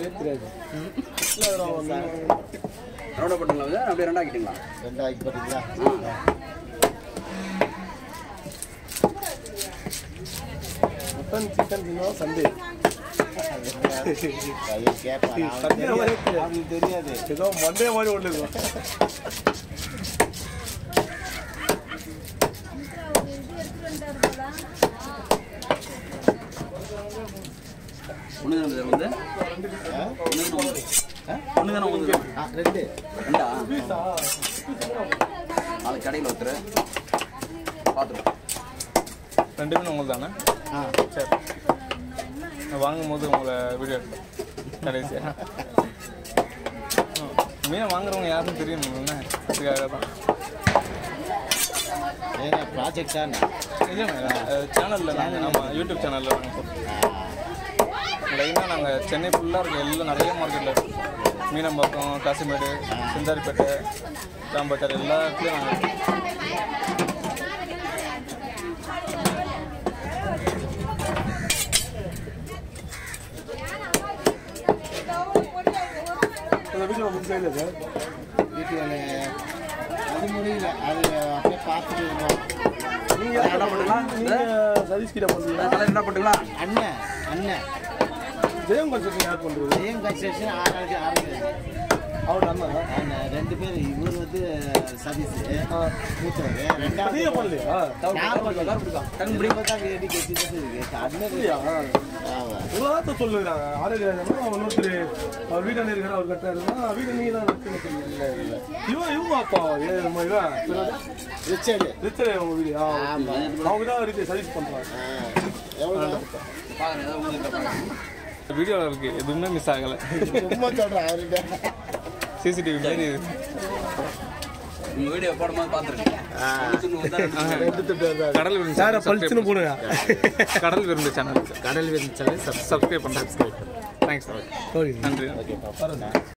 தெரியாது ரவுண்ட் பண்ணுங்களா இது? அப்படியே ரெண்டாக்கிட்டீங்களா ரெண்டாக்கி போட்டீங்களா மட்டன் சிக்கன் தினம் சண்டே அது கேட்பான் அவனுக்கு சண்டே மாதிரி தெரியாது. அவனுக்கு தெரியாது ஏதோ மண்டே மாதிரி ஒன்று இருக்கும் ஒன்று தானே சார் வந்து ஆ? ஒன்று தானே வந்து ஆ, ரெண்டு ரெண்டா நாளைக்கு கடையில் ஒருத்தர் பார்த்துருவோம் ரெண்டுமே உங்களுக்கு தானே ஆ சரி நான் வாங்கும்போது உங்களை வீடியோ எடுப்பேன் கடைசியாக மீனை வாங்குறவங்க யாருன்னு தெரியணும் அதுக்காக தான் ஏன்னா ப்ராஜெக்ட் தானே இல்லைங்க சேனலில் நாங்கள் நம்ம யூடியூப் சேனலில் நாங்கள் போட்டோம் லைனாக நாங்கள் சென்னை ஃபுல்லாக இருக்க எல்லாம் நிறைய மார்க்கெட்டில் இருக்கோம் மீனம்பாக்கம் காசிமேடு சிந்தாரிப்பேட்டை ராம்பேட்டர் எல்லா இடத்துலையும் நாங்கள் இருக்கோம் அந்த வீட்டில் முடிச்சா இல்லை சார் வீட்டில் அது முடியல அது அப்படியே பார்த்துட்டு இருந்தோம் நீங்கள் என்ன பண்ணுங்களா நீங்கள் சதீஷ் கிட்ட பண்ணுறீங்களா கலர் என்ன பண்ணுங்களா அண்ணன் அண்ணன் ஜெயம் கன்ஸ்ட்ரக்ஷன் யார் பண்ணுறது ஜெயம் கன்ஸ்ட்ரக்ஷன் ஆறு நாளைக்கு ஆரம்பிக்கிறது அவரோட அண்ணா அண்ணன் ரெண்டு பேர் இவர் வந்து சதீஷ் ஆ. மூத்தவர் நீங்க ரெண்டாவது பண்ணலையா நான் பண்ணல. இப்ப தான் வேடி கட்டிட்டு இருக்கு. அண்ணன் அப்படியா ஆமா. உலகத்தை சொல்லுறாங்க ஆரோக்கியம் அவன் ஒருத்தர் அவர் வீட்டான இருக்கிற அவர் கட்டாருன்னா வீட்டை நீங்க தான் வச்சுன்னு சொல்லுவீங்க இவன் இவங்க அப்பா ஏ நம்ம இவன் ரிச்சர்டு. ரிச்சர் அவங்க வீடு ஆ, okay. ஆமா. அவங்க தான் இருக்கு சர்வீஸ் பண்றாங்க ஆ. எவ்வளவு? பாருங்க ஏதாவது உங்களுக்கு பாருங்க. வீடியோவில் இருக்குது எதுவுமே மிஸ் ஆகலை சும்மா சொல்றேன் அவர்கிட்ட. சிசிடிவி மாரி இருக்கு. உங்க வீடியோ போடும்போது பார்த்துருக்கேன் ரெண்டு துட்டு தான். கடல் விருந்து சார channel பளிச்சுன்னு subscribe போடுங்க பண்ணு. கடல் விருந்து சேனல் கடல் விருந்து சேனல் சப்ஸ்கிரைப் சப்ஸ்கிரைப் பண்ணுறேன் தேங்க்ஸ் சரி நன்றி ஓகே பாப்பா